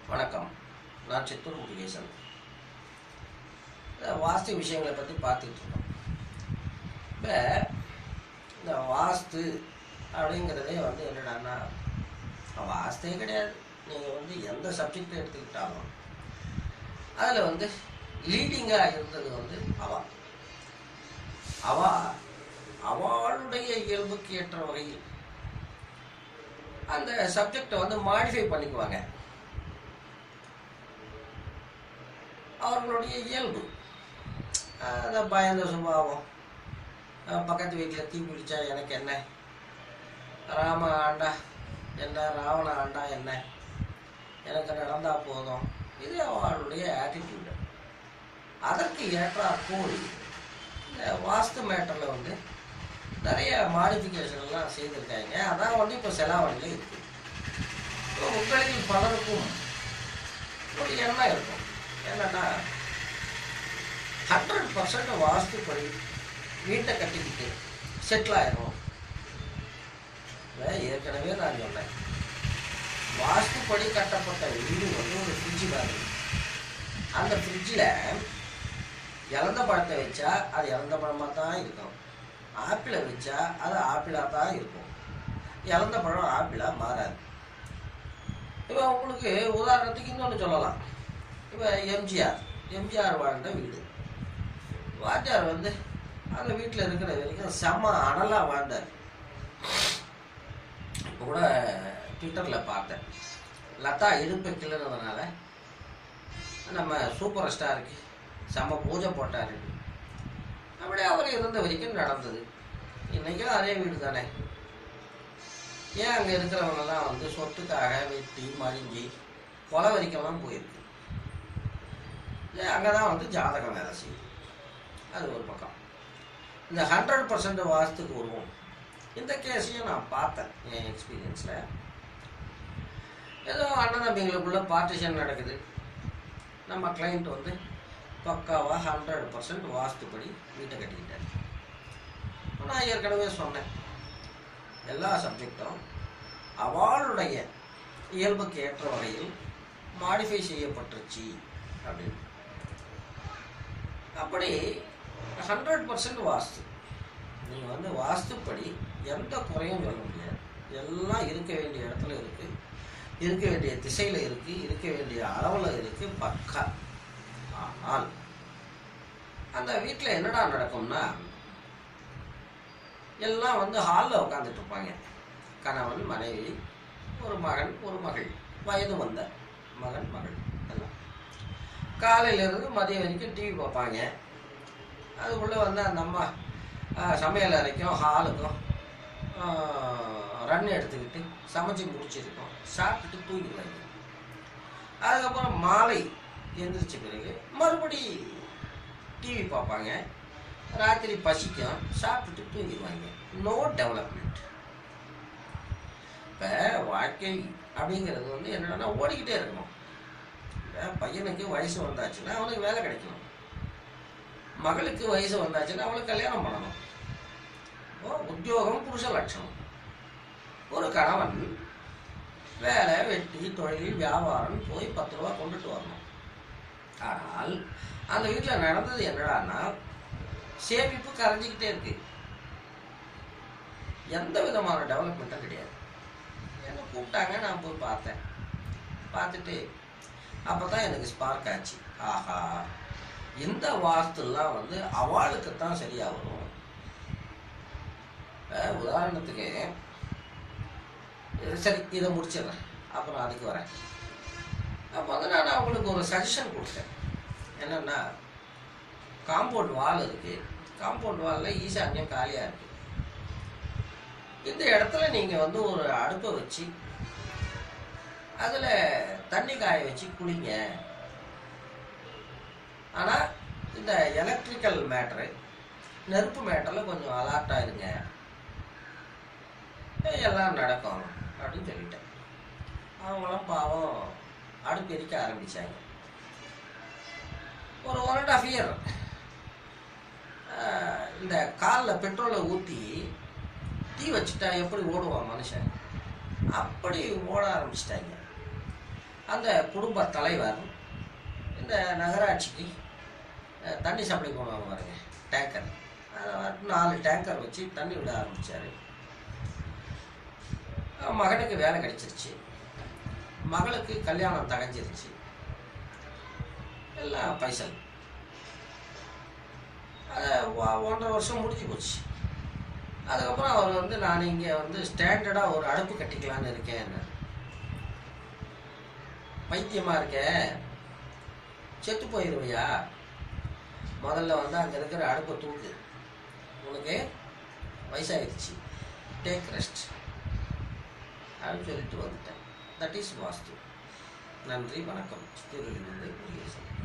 வணக்கம் நான் சித்தூர் முருகேசன் இந்த வாஸ்து விஷயங்களை பற்றி பார்த்துட்டு இருக்கோம் இப்போ இந்த வாஸ்து அப்படிங்கிறதே வந்து என்னடான்னா வாஸ்தே கிடையாது நீங்கள் வந்து எந்த சப்ஜெக்ட் எடுத்துக்கிட்டாலும் அதில் வந்து லீடிங்காக இருந்தது வந்து அவா அவா அவளுடைய இயல்புக்கு ஏற்ற வகையில் அந்த சப்ஜெக்டை வந்து மாடிஃபை பண்ணிக்குவாங்க அவர்களுடைய இயல்பு அஹ் அந்த பயந்த சுபாவம் அஹ் பக்கத்து வீட்டில் தீ பிடிச்சா எனக்கு என்ன ராம ஆண்டா என்ன ராவண ஆண்டா என்ன எனக்கு நடந்தா போதும் இது அவளுடைய ஆட்டிடியூடு அதற்கு ஏற்றாற்போல் இந்த வாஸ்து மேட்டரில் வந்து நிறைய மாடிஃபிகேஷன் எல்லாம் செய்திருக்காங்க அதான் வந்து இப்போ செலாவணியில் இருக்கு இப்போ உங்களில் பலருக்கும் ஒரு எண்ணம் இருக்கும் என்னன்னா ஹண்ட்ரட் பர்சன்ட் வாஸ்துப்படி வீட்டை கட்டிக்கிட்டு செட்டில் ஆயிரும் இதை ஏற்கனவே நான் சொன்னேன் வாஸ்துப்படி கட்டப்பட்ட வீடு வந்து ஒரு ஃப்ரிட்ஜு மாதிரி அந்த ஃப்ரிட்ஜில் இறந்த பழத்தை வச்சா அது இறந்த பழமாக தான் இருக்கும் ஆப்பிளை வச்சா அது ஆப்பிளாக தான் இருக்கும் இறந்த பழம் ஆப்பிளாக மாறாது இப்போ உங்களுக்கு உதாரணத்துக்கு இன்னொன்று சொல்லலாம் இப்போ எம்ஜிஆர் எம்ஜிஆர் வாழ்ந்த வீடு வாத்தியார் வந்து அந்த வீட்டில் இருக்கிற வரைக்கும் செம்ம அனலாக வாழ்ந்தார் இப்போ கூட ட்விட்டரில் பார்த்தேன் லதா இடுப்பை கிள்ளுறதுனால நம்ம சூப்பர் ஸ்டாருக்கு செம்ம பூஜை போட்டார் அப்படியே அவர் இருந்த வரைக்கும் நடந்தது இன்றைக்கும் அதே வீடு தானே ஏன் அங்கே இருக்கிறவங்கெல்லாம் வந்து சொத்துக்காக வெட்டி மறிஞ்சி கொலை வரைக்கெல்லாம் போயிருக்கு அங்கே தான் வந்து ஜாதகம் வேலை செய்யும் அது ஒரு பக்கம் இந்த ஹண்ட்ரட் பர்சன்ட் வாஸ்துக்கு வருவோம் இந்த கேஸையும் நான் பார்த்தேன் என் எக்ஸ்பீரியன்ஸில் ஏதோ அண்ணன் தம்பிங்களுக்குள்ள பார்ட்டிஷன் நடக்குது நம்ம கிளைண்ட் வந்து பக்காவாக ஹண்ட்ரட் பர்சன்ட் வாஸ்துப்படி வீட்டை கட்டிக்கிட்டார் நான் ஏற்கனவே சொன்னேன் எல்லா சப்ஜெக்டும் அவளுடைய இயல்புக்கு ஏற்ற வகையில் மாடிஃபை செய்யப்பட்டுருச்சு அப்படின்னு அப்படி ஹண்ட்ரட் பர்சன்ட் வாஸ்து நீங்கள் வந்து வாஸ்துப்படி எந்த குறையும் சொல்ல முடியாது எல்லாம் இருக்க வேண்டிய இடத்துல இருக்குது இருக்க வேண்டிய திசையில் இருக்குது இருக்க வேண்டிய அளவில் இருக்குது பக்கா ஆனால் அந்த வீட்டில் என்னடா நடக்கும்னா எல்லாம் வந்து ஹாலில் உட்காந்துட்டு இருப்பாங்க கணவன் மனைவி ஒரு மகன் ஒரு மகள் வயது வந்த மகன் மகள் எல்லாம் காலையிலேருந்து மதியம் வரைக்கும் டிவி பார்ப்பாங்க அதுக்குள்ளே வந்து அந்த அம்மா ஆஹ், சமையல் அறைக்கும் ஹாலுக்கும் ரன் எடுத்துக்கிட்டு சமைச்சு முடிச்சிருக்கோம் சாப்பிட்டுட்டு தூங்கிடுவாங்க அதுக்கப்புறம் மாலை எந்திரிச்ச பிறகு மறுபடி டிவி பார்ப்பாங்க ராத்திரி பசிக்கும் சாப்பிட்டுட்டு தூங்கிடுவாங்க நோ டெவலப்மெண்ட் இப்போ வாழ்க்கை அப்படிங்கிறது வந்து என்னன்னா ஓடிக்கிட்டே இருக்கணும் இப்ப பையனுக்கு வயசு வந்தாச்சுன்னா அவனுக்கு வேலை கிடைக்கணும் மகளுக்கு வயசு வந்தாச்சுன்னா அவளுக்கு கல்யாணம் பண்ணணும் ஓ, உத்தியோகம் புருஷ லட்சணம் ஒரு கணவன் வேலை வெட்டி தொழில் வியாபாரம் போய் பத்து ரூபா கொண்டுட்டு வரணும் ஆனால் அந்த வீட்டில் நடந்தது என்னடான்னா சேமிப்பு கரைஞ்சிக்கிட்டே இருக்கு எந்த விதமான டெவலப்மெண்ட்டும் கிடையாது என்ன கூப்பிட்டாங்க நான் போய் பார்த்தேன் பார்த்துட்டு அப்போ தான் எனக்கு ஸ்பார்க் ஆச்சு ஆஹா இந்த வாஸ்துலாம் வந்து அவளுக்கு தான் சரியாக வரும் அஹ் உதாரணத்துக்கு இது சரி இதை முடிச்சிடுறேன் அப்புறம் அதுக்கு வரேன் அப்போ வந்து நான் அவங்களுக்கு ஒரு சஜஷன் கொடுத்தேன் என்னென்னா காம்பவுண்ட் வால் இருக்கு காம்பவுண்ட் வாலில் ஈசான்யம் காலியாக இருக்கு இந்த இடத்துல நீங்கள் வந்து ஒரு அடுப்பை வச்சு அதில் தண்ணி காய வச்சு குளிங்க ஆனால் இந்த எலக்ட்ரிக்கல் மேட்ரு நெருப்பு மேட்டரில் கொஞ்சம் அலர்ட்டாக இருங்க எல்லாம் நடக்கும் அப்படின்னு சொல்லிட்டேன் அவங்களாம் பாவம் அடுப்பு எரிக்க ஆரம்பித்தாங்க ஒரு ஒன் அண்ட் ஆஃப் இயர் இந்த காலில் பெட்ரோலை ஊற்றி தீ வச்சுட்டா எப்படி ஓடுவான் மனுஷன் அப்படி ஓட ஆரம்பிச்சிட்டாங்க அந்த குடும்ப தலைவர் இந்த நகராட்சிக்கு அஹ், தண்ணி சப்ளை பண்ணுவாங்க பாருங்க டேங்கர் அதை வந்து நாலு டேங்கர் வச்சு தண்ணி விட ஆரம்பித்தார் மகனுக்கு வேலை கிடைச்சிருச்சு மகளுக்கு கல்யாணம் தடைஞ்சிருச்சு எல்லாம் பைசல் அது ஒ- ஒன்றரை வருஷம் முடிஞ்சு போச்சு அதுக்கப்புறம் அவர் வந்து நான் இங்கே வந்து ஸ்டாண்டர்டாக ஒரு அடுப்பு கட்டிக்கலான்னு இருக்கேன் பைத்தியமாக இருக்க செத்து போயிடுவையா முதல்ல வந்து அங்கே இருக்கிற அடுப்பை தூக்கு உனக்கு வயசாகிடுச்சு டேக் ரெஸ்ட் அப்படின்னு சொல்லிட்டு வந்துட்டேன் தட் இஸ் வாஸ்து நன்றி வணக்கம் திருவிழிருந்து முருகேசன்